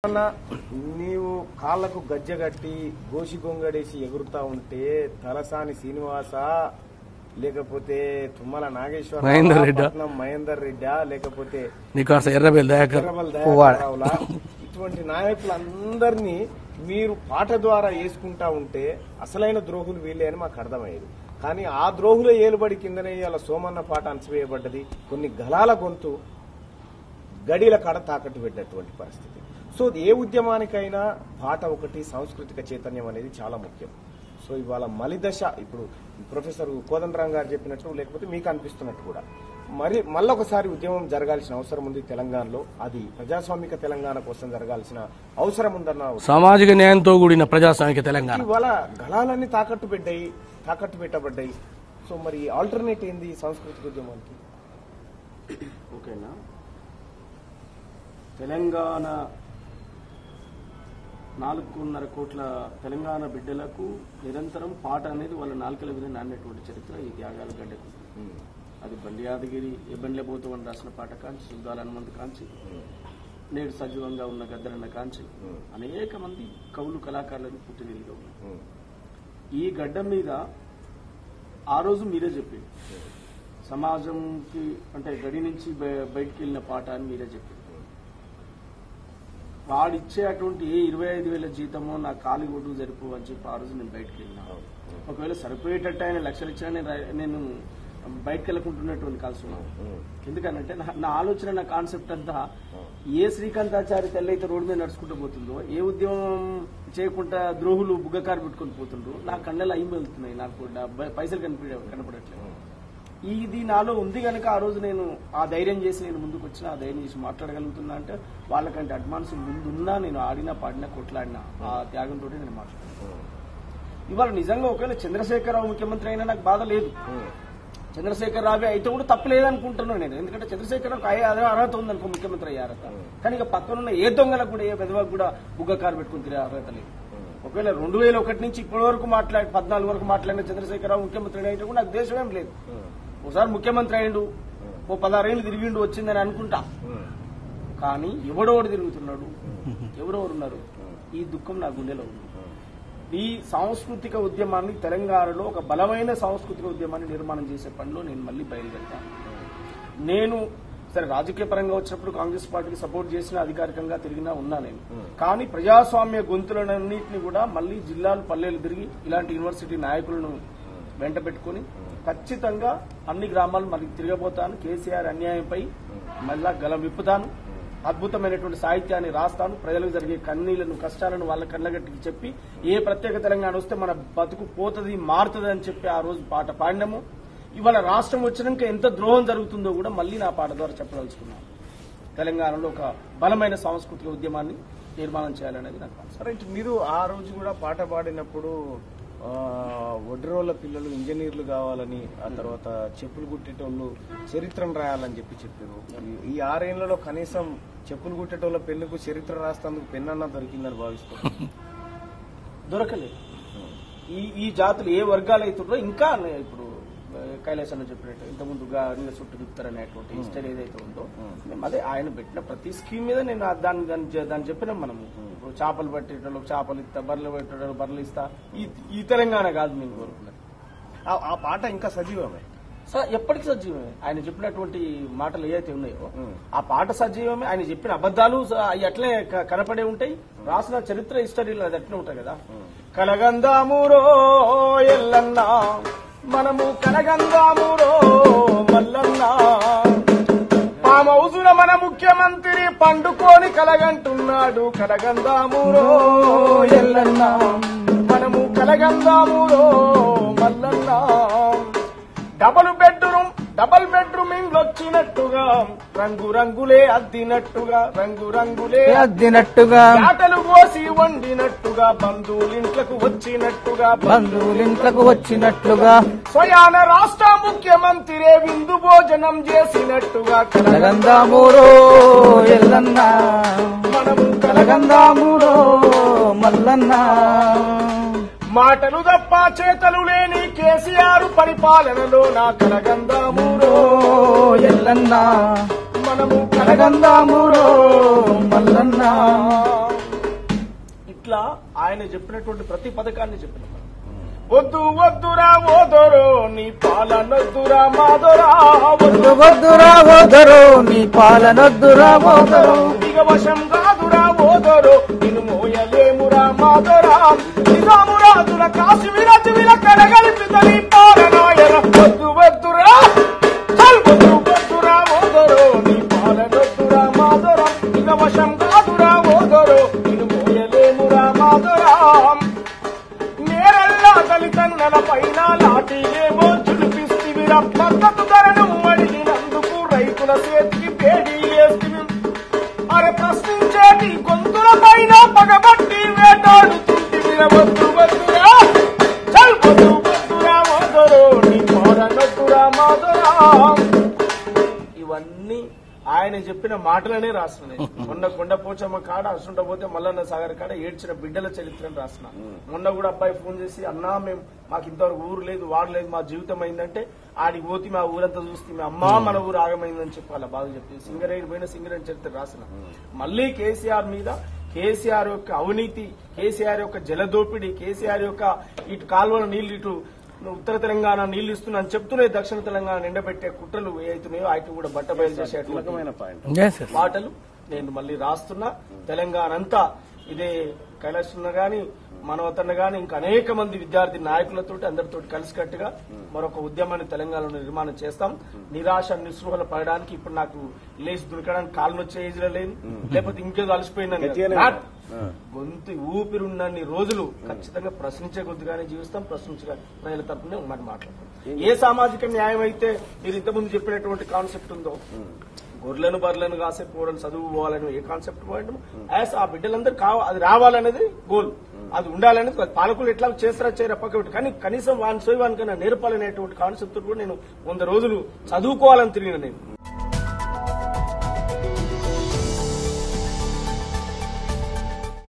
అన్న నీవు కాళ్ళకు గజ్జె కట్టి గోసి గొంగడేసి ఎగురుతా ఉంటే తలసాని శ్రీనివాస లేకపోతే తుమ్మల నాగేశ్వర మహేందర్ రెడ్డా? మహేందర్ రెడ్డా లేకపోతే నీకు అసలు ఎర్రబెల్ దయాకర్ తిరుమల పువ్వాడ దయాకర్రావులా ఇటువంటి నాయకులందరినీ మీరు పాట ద్వారా వేసుకుంటా ఉంటే అసలైన ద్రోహులు వీళ్ళే అని మాకు అర్థమయ్యేది కానీ ఆ ద్రోహుల ఏలుబడి కిందనే ఇవాళ సోమన్న పాట అణచివేయబడ్డది కొన్ని గలాల గొంతు గడిల కాడ తాకట్టు పెట్టినటువంటి పరిస్థితి సో ఏ ఉద్యమానికైనా పాట ఒకటి సాంస్కృతిక చైతన్యం అనేది చాలా ముఖ్యం సో ఇవాళ మలిదశ ఇప్పుడు ప్రొఫెసర్ కోదండరాం గారు చెప్పినట్టు లేకపోతే మీకు అనిపిస్తున్నట్టు కూడా మరి మళ్ళొకసారి ఉద్యమం జరగాల్సిన అవసరం ఉంది తెలంగాణలో అది ప్రజాస్వామిక తెలంగాణ కోసం జరగాల్సిన అవసరం ఉందన్న సామాజిక న్యాయంతో కూడిన ప్రజాస్వామిక తెలంగాణ ఇవాళ గళాలన్నీ తాకట్టు పెట్టాయి తాకట్టు పెట్టబడ్డాయి సో మరి ఆల్టర్నేట్ ఏంది సాంస్కృతిక ఉద్యమానికి ఓకేనా తెలంగాణ నాలుగున్నర కోట్ల తెలంగాణ బిడ్డలకు నిరంతరం పాట అనేది వాళ్ళ నాలుకల మీద నాన్నటువంటి చరిత్ర ఈ త్యాగాల గడ్డకు అది బండి యాదగిరి ఏ బండ్లే పోతూ అని రాసిన పాట కాంచి సుద్దాల హనుమంత్ కాంచి నేడు సజీవంగా ఉన్న గద్దరన్న కాంచి అనేక మంది కవులు కళాకారులను పుట్టినీళ్ళుగా ఉన్నారు ఈ గడ్డ మీద ఆ రోజు మీరే చెప్పింది సమాజంకి అంటే గడి నుంచి బయ- బయటికి వెళ్ళిన పాట అని మీరే చెప్పింది వాడిచ్చే అటువంటి ఏ ఇరవై ఐదు వేల జీతమో నా ఖాళీ ఒడ్డు జరుపు అని చెప్పి ఆ రోజు నేను బయటకు వెళ్ళినా ఒకవేళ సరిపోయేటట్టు ఆయన లక్షలు ఇచ్చినా నేను రా- నేను బయటకు వెళ్ళకుంటున్నటువంటి కలిసి ఉన్నాను ఎందుకనంటే నా- నా ఆలోచన నా కాన్సెప్ట్ అంతా ఏ శ్రీకాంతాచారి తెల్లైతే రోడ్డు మీద నడుచుకుంటూ పోతుందో ఏ ఉద్యమం చేయకుండా ద్రోహులు బుగ్గకారు పెట్టుకొని పోతుండ్రు నా కళ్ళలో అయ్యి వెళ్తున్నాయి నాకు డబ్బ- పైసలు కనిపి కనపడట్లేదు ఇది నాలో ఉంది కనుక ఆ రోజు నేను ఆ ధైర్యం చేసి నేను ముందుకు వచ్చిన ఆ ధైర్యం చేసి మాట్లాడగలుగుతున్నా అంటే వాళ్ళకంటే అడ్వాన్స్ ముందున్నా నేను ఆడినా పాడినా కొట్లాడినా ఆ త్యాగంతో నేను మాట్లాడాను ఇవాళ నిజంగా ఒకవేళ చంద్రశేఖరరావు ముఖ్యమంత్రి అయినా నాకు బాధ లేదు చంద్రశేఖర్ రావు అయితే కూడా తప్పలేదనుకుంటున్నాను నేను ఎందుకంటే చంద్రశేఖరరావు అయ్యే అదే అర్హత ఉందనుకో ముఖ్యమంత్రి అయ్యే అర్హత కానీ ఇక పక్కనున్న ఏ దొంగలకు కూడా ఏ పెదవాకు కూడా బుగ్గ కారు పెట్టుకుని తిరిగే అర్హత లేదు ఒకవేళ రెండు వేల ఒకటి నుంచి ఇప్పటి వరకు మాట్లాడి పద్నాలుగు వరకు మాట్లాడిన చంద్రశేఖరరావు ముఖ్యమంత్రి అయితే కూడా నాకు దేశం ఏం లేదు ఒకసారి ముఖ్యమంత్రి అయ్యిండు ఓ పదహారేళ్ళు తిరిగిండు వచ్చిందని అనుకుంటా కానీ ఎవడోడు తిరుగుతున్నాడు ఎవరెవరు ఉన్నారు ఈ దుఃఖం నా గుండెలో ఉంది ఈ సాంస్కృతిక ఉద్యమాన్ని తెలంగాణలో ఒక బలమైన సాంస్కృతిక ఉద్యమాన్ని నిర్మాణం చేసే పనిలో నేను మళ్ళీ బయలుదేరుతాను నేను సరే రాజకీయ పరంగా వచ్చినప్పుడు కాంగ్రెస్ పార్టీకి సపోర్ట్ చేసిన అధికారికంగా తిరిగినా ఉన్నా నేను కానీ ప్రజాస్వామ్య గొంతులన్నింటినీ కూడా మళ్ళీ జిల్లాలు పల్లెలు తిరిగి ఇలాంటి యూనివర్సిటీ నాయకులను వెంట పెట్టుకుని ఖచ్చితంగా అన్ని గ్రామాలు మళ్ళీ తిరగబోతాను కేసీఆర్ అన్యాయంపై మళ్ళా గలం విప్పుతాను అద్భుతమైనటువంటి సాహిత్యాన్ని రాస్తాను ప్రజలకు జరిగే కన్నీళ్లను కష్టాలను వాళ్ళ కళ్ళగట్టికి చెప్పి ఏ ప్రత్యేక తెలంగాణ వస్తే మన బతుకు పోతుంది మారుతుంది అని చెప్పి ఆ రోజు పాట పాడినాము ఇవాళ రాష్ట్రం వచ్చినాక ఎంత ద్రోహం జరుగుతుందో కూడా మళ్ళీ నా పాట ద్వారా చెప్పదలుచుకున్నాను తెలంగాణలో ఒక బలమైన సాంస్కృతిక ఉద్యమాన్ని నిర్మాణం చేయాలనేది నాకు ఆశ. రైట్ మీరు ఆ రోజు కూడా పాట పాడినప్పుడు ఆ, ఒడ్రోళ్ళ పిల్లలు ఇంజనీర్లు కావాలని ఆ తర్వాత చెప్పులు కుట్టేటోళ్ళు చరిత్రను రాయాలని చెప్పి చెప్పారు ఈ- ఈ ఆరేళ్లలో కనీసం చెప్పులు కుట్టేటోళ్ళ పెళ్లికు చరిత్ర రాస్తందుకు పెన్నన్నా దొరికిందని భావిస్తారు దొరకలేదు ఈ ఈ జాతులు ఏ వర్గాలు అవుతుందో ఇంకా నే- ఇప్పుడు ఆ, కైలాస్ అన్న చెప్పినట్టు ఇంతకుముందు నీళ్ళ చుట్టూ తిప్పుతారనేటువంటి హిస్టరీ ఏదైతే ఉందో మేము అదే ఆయన పెట్టిన ప్రతి స్కీమ్ మీద నేను ఆ దాన్ని దాన్ని చె- దాన్ని చెప్పినాం మనము ఇప్పుడు చేపలు పట్టేటోళ్ళకి చేపలు ఇస్తా బర్రెలు పెట్టేటోళ్ళు బర్రెలు ఇస్తా ఈ ఈ తెలంగాణ కాదు మేము కోరుకున్నది ఆ- ఆ పాట ఇంకా సజీవమే సో ఎప్పటికీ సజీవమే ఆయన చెప్పినటువంటి మాటలు ఏవైతే ఉన్నాయో ఆ పాట సజీవమే ఆయన చెప్పిన అబద్దాలు స- అవి అట్లే క- కనపడే ఉంటాయి రాసిన చరిత్ర హిస్టరీలో అది అట్లే ఉంటాయి కదా కలగందామురో ఎల్లన్నా మనము కలగందామురో మల్లన్నా ఆ మౌజుల మన ముఖ్యమంత్రి పండుకొని కలగంటున్నాడు కలగందామురో ఎల్లన్నా మనము కలగందామురో మల్లన్నా డబుల్ బెడ్రూమ్ డబుల్ బెడ్రూమ్ ఇండ్లు వచ్చినట్టుగా రంగు రంగులే అద్దినట్టుగా రంగు రంగులే అద్దినట్టుగా ఆటలు కోసి వండినట్టుగా బంధువులింట్లకు వచ్చినట్టుగా బంధువులింట్లకు వచ్చినట్లుగా స్వయాన రాష్ట్ర ముఖ్యమంత్రి విందు భోజనం చేసినట్టుగా కలగందామూరో ఎల్లన్నా మనము కలగందామూరో మల్లన్నా మాటలు తప్ప చేతలు లేని కేసీఆర్ పరిపాలనలో నా కలగందామురో ఓ ఎల్లన్నా మనము కలగందామూరో మల్లన్నా ఇట్లా ఆయన చెప్పినటువంటి ప్రతి పథకాన్ని చెప్పిన వద్దు వద్దురా ఓదరో నీ పాలనొద్దురా మాదొరా వద్దు వద్దురా ఓదరు నీ పాలనొద్దురా ఓదరు ఇక వశం కాదురా ఓదరో నిన్ను మోయలేమురా మాదొరా నిజామురాజుల కాసి విరచి విల కడగలిపిత నీ పాలనాయన వద్దు వద్దురా చల్ వద్దు వద్దురా ఓదరో నీ పాలనొద్దురా మాదొరా ఇక వశం కాదురా ఓదరో నిన్ను మోయలేమురా మాదొరా నేరల్లా తల్లిదండ్రుల పైన లాఠీలేమో చుడిపిస్తివిరా మద్దతు ధరను అడిగినందుకు రైతుల చేతికి పేడీ వేస్తివి అరే ప్రశ్నించేటి గొంతుల పైన పగబట్టి వేటాడుతుంటివిరా వద్దు వద్దురా చల్ వద్దు వద్దురా వదరు నీ పోరనొద్దురా మాధురా ఇవన్నీ ఆయన చెప్పిన మాటలనే రాస్తున్నాయి మొన్న కొండ పోచమ్మ కాడ అసుంట పోతే మల్లన్న సాగర్ కాడ ఏడ్చిన బిడ్డల చరిత్రను రాసిన మొన్న కూడా అబ్బాయి ఫోన్ చేసి అన్నా మేము మాకు ఇంతవరకు ఊరు లేదు వాడు లేదు మా జీవితం అయిందంటే ఆడికి పోతే మా ఊరంతా చూస్తే మీ అమ్మా మన ఊరు ఆగమైందని చెప్పాలి బాగా చెప్పి సింగరేణి పోయిన సింగరేణి చరిత్ర రాసిన మళ్ళీ కేసీఆర్ మీద కేసీఆర్ యొక్క అవినీతి కేసీఆర్ యొక్క జలదోపిడి కేసీఆర్ యొక్క ఇటు కాలువల నీళ్లు ఇటు ఉత్తర తెలంగాణ నీళ్లు ఇస్తున్నా అని చెప్తున్నాయి దక్షిణ తెలంగాణ నిండబెట్టే కుట్రలు ఏవైతున్నాయో వాటిని కూడా బట్ట బయలు చేసేటువంటి పాయింట్ Yes, yes. మాటలు నేను మళ్ళీ రాస్తున్నా తెలంగాణ అంతా ఇదే కైలాసన్న గాని మనవతన్న గాని ఇంకా అనేక మంది విద్యార్థి నాయకులతో అందరితో కలిసికట్టుగా మరొక ఉద్యమాన్ని తెలంగాణలో నిర్మాణం చేస్తాం నిరాశ నిస్పృహలు పడడానికి ఇప్పుడు నాకు లేచి దునకడానికి కాళ్ళు వచ్చే ఏజ్ లో లేను లేకపోతే ఇంకేదో అలసిపోయిందని గట్టిగానే కాదు. ఆ. గొంతు ఊపిరున్నన్ని రోజులు ఖచ్చితంగా ప్రశ్నించే గొంతుగానే జీవిస్తాం ప్రశ్నించగా ప్రజల తరపునే మరి మాట్లాడతాం ఏ సామాజిక న్యాయం అయితే మీరు ఇంతకుముందు చెప్పినటువంటి కాన్సెప్ట్ ఉందో గొర్రెలను బర్రెలను కాసే పోవడం చదువు పోవాలని ఏ కాన్సెప్ట్ పోవడం యాస్ ఆ బిడ్డలందరూ కావ అది రావాలనేది గోల్ అది ఉండాలనేది కాదు. పాలకులు ఎట్లా చేస్తారా చేయరా పక్క పెట్టి కానీ కనీసం వాని సోయి వానికైనా నేర్పాలనేటువంటి కాన్సెప్ట్ కూడా నేను వంద రోజులు చదువుకోవాలని తిరిగిన నేను